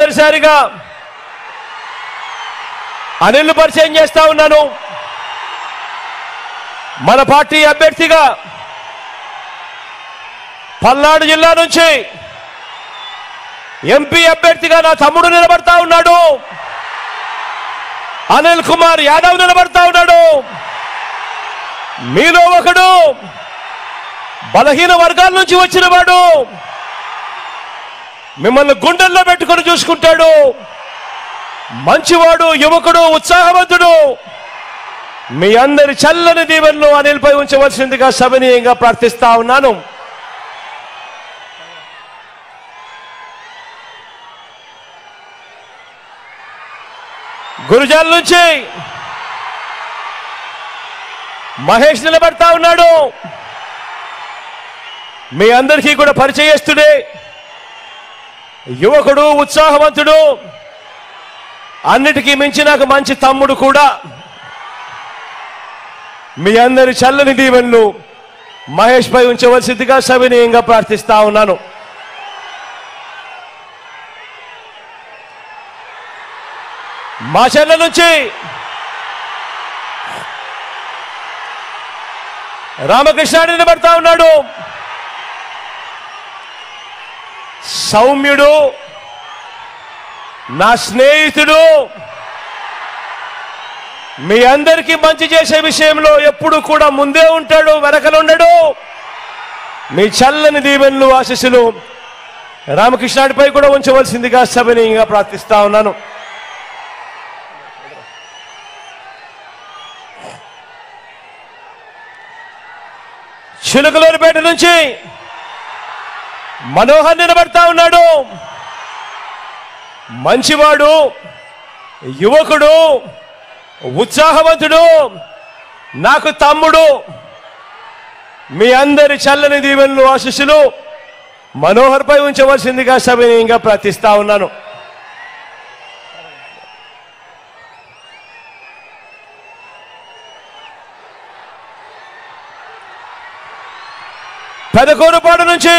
మొట్టమొదటిసారిగా అనిల్ పరిచయం చేస్తా ఉన్నాను మన పార్టీ అభ్యర్థిగా పల్నాడు జిల్లా నుంచి ఎంపీ అభ్యర్థిగా నా తమ్ముడు నిలబడతా ఉన్నాడు అనిల్ కుమార్ యాదవ్ నిలబడతా ఉన్నాడు మీలో ఒకడు బలహీన వర్గాల నుంచి వచ్చిన వాడు మిమ్మల్ని గుండెల్లో పెట్టుకొని చూసుకుంటాడు మంచివాడు యువకుడు ఉత్సాహవంతుడు మీ అందరి చల్లని దీవెనలు అనిల్పై ఉంచవలసిందిగా సవినీయంగా ప్రార్థిస్తా ఉన్నాను గురుజాల నుంచి మహేష్ నిలబడతా ఉన్నాడు మీ అందరికీ కూడా పరిచయస్తుడే యువకుడు ఉత్సాహవంతుడు అన్నిటికీ మించి నాకు మంచి తమ్ముడు కూడా మీ అందరి చల్లని దీవెనలు మహేష్ పై ఉంచవలసిందిగా సవినీయంగా ప్రార్థిస్తా ఉన్నాను మా చెల్ల నుంచి రామకృష్ణ నిలబడతా ఉన్నాడు సౌమ్యుడు నా స్నేహితుడు మీ అందరికీ మంచి చేసే విషయంలో ఎప్పుడు కూడా ముందే ఉంటాడు వెనకలుండడు మీ చల్లని దీవెనలు ఆశీస్సులు రామకృష్ణాడిపై కూడా ఉంచవలసిందిగా సభనీయంగా ప్రార్థిస్తా ఉన్నాను చిలుకలూరుపేట నుంచి మనోహర్ నిలబడతా ఉన్నాడు మంచివాడు యువకుడు ఉత్సాహవంతుడు నాకు తమ్ముడు మీ అందరి చల్లని దీవెనలు ఆశీస్సులు మనోహర్పై ఉంచవలసిందిగా సవినీయంగా ప్రార్థిస్తా ఉన్నాను పెదకూరుపాడు నుంచి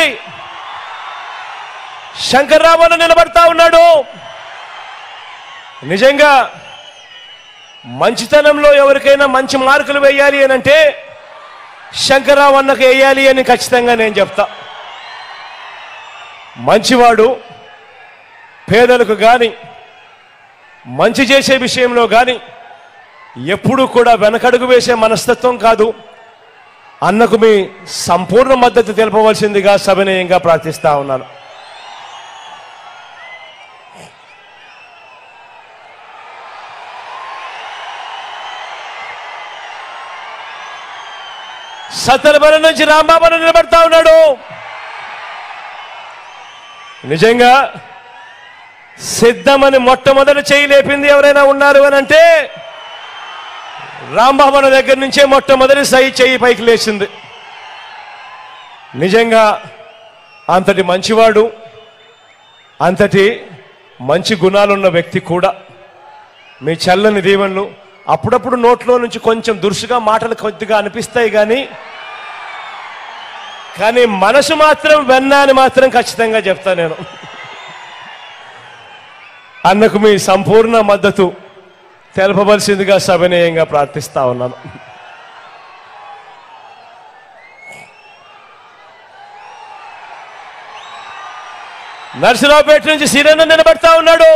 శంకర్రామన్న నిలబడతా ఉన్నాడు నిజంగా మంచితనంలో ఎవరికైనా మంచి మార్కులు వేయాలి అని అంటే శంకర్రావు అన్నకు వేయాలి అని ఖచ్చితంగా నేను చెప్తా మంచివాడు పేదలకు కానీ మంచి చేసే విషయంలో కానీ ఎప్పుడూ కూడా వెనకడుగు వేసే మనస్తత్వం కాదు అన్నకు మీ సంపూర్ణ మద్దతు తెలపవలసిందిగా సవినయంగా ప్రార్థిస్తా ఉన్నాను సత్తలబల నుంచి రాంబాబు నిలబడతా ఉన్నాడు నిజంగా సిద్ధమని మొట్టమొదటి చేయి లేపింది ఎవరైనా ఉన్నారు అని అంటే రాంబాబు దగ్గర నుంచే మొట్టమొదటి సై చేయి పైకి లేచింది నిజంగా అంతటి మంచివాడు అంతటి మంచి గుణాలున్న వ్యక్తి కూడా మీ చల్లని దీవెనలు అప్పుడప్పుడు నోట్లో నుంచి కొంచెం దురుసుగా మాటలు కొద్దిగా అనిపిస్తాయి కానీ కానీ మనసు మాత్రం వెన్న అని మాత్రం ఖచ్చితంగా చెప్తా నేను అన్నకు మీ సంపూర్ణ మద్దతు తెలపవలసిందిగా సవినయంగా ప్రార్థిస్తా ఉన్నాను నర్సరావుపేట నుంచి సిరన్న నిలబడతా ఉన్నాడు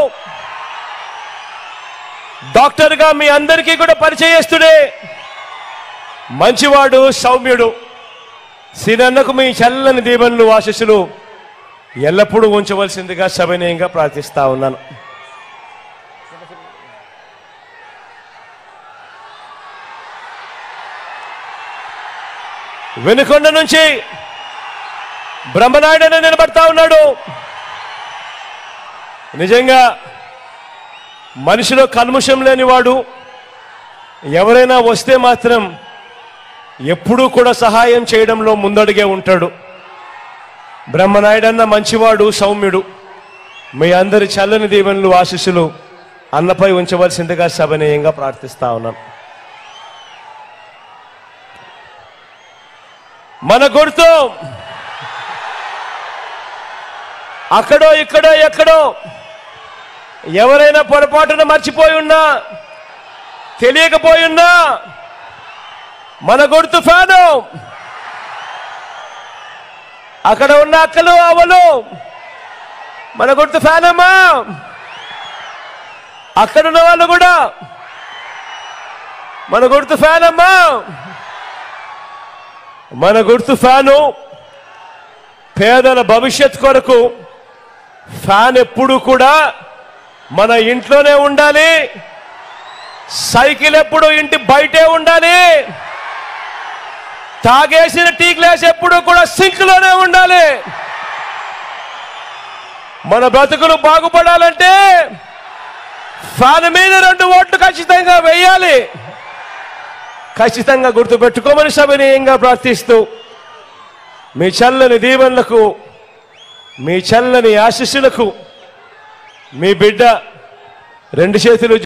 డాక్టర్గా మీ అందరికీ కూడా పరిచయస్తుడే మంచివాడు సౌమ్యుడు సిరన్నకు మీ చల్లని దీవెనలు ఆశీస్సులు ఎల్లప్పుడూ ఉంచవలసిందిగా సవినయంగా ప్రార్థిస్తా ఉన్నాను వెనుకొండ నుంచి బ్రహ్మనాయుడు అని నిలబడతా ఉన్నాడు నిజంగా మనిషిలో కల్ముషం లేనివాడు ఎవరైనా వస్తే మాత్రం ఎప్పుడూ కూడా సహాయం చేయడంలో ముందడుగే ఉంటాడు బ్రహ్మనాయుడన్న మంచివాడు సౌమ్యుడు మీ అందరి చల్లని దీవెనలు ఆశీస్సులు అన్నపై ఉంచవలసిందిగా సభనీయంగా ప్రార్థిస్తా ఉన్నాను మన గుర్తు అక్కడో ఇక్కడో ఎక్కడో ఎవరైనా పొరపాటున మర్చిపోయి ఉన్నా తెలియకపోయి ఉన్నా మన గుర్తు ఫ్యాను అక్కడ ఉన్న అక్కలు అవలు మన గుర్తు ఫ్యాన్ అమ్మా అక్కడున్న వాళ్ళు కూడా మన గుర్తు ఫ్యాన్ అమ్మా మన గుర్తు ఫ్యాను పేదల భవిష్యత్ కొరకు ఫ్యాన్ ఎప్పుడు కూడా మన ఇంట్లోనే ఉండాలి సైకిల్ ఎప్పుడు ఇంటి బయటే ఉండాలి తాగేసిన టీ గ్లాస్ ఎప్పుడు కూడా సింక్ లోనే ఉండాలి మన బ్రతుకులు బాగుపడాలంటే ఫ్యాన్ మీద రెండు ఓట్లు ఖచ్చితంగా వేయాలి ఖచ్చితంగా గుర్తుపెట్టుకోమని సవినీయంగా ప్రార్థిస్తూ మీ చల్లని దీవెనలకు మీ చల్లని ఆశీస్సులకు మీ బిడ్డ రెండు చేతులు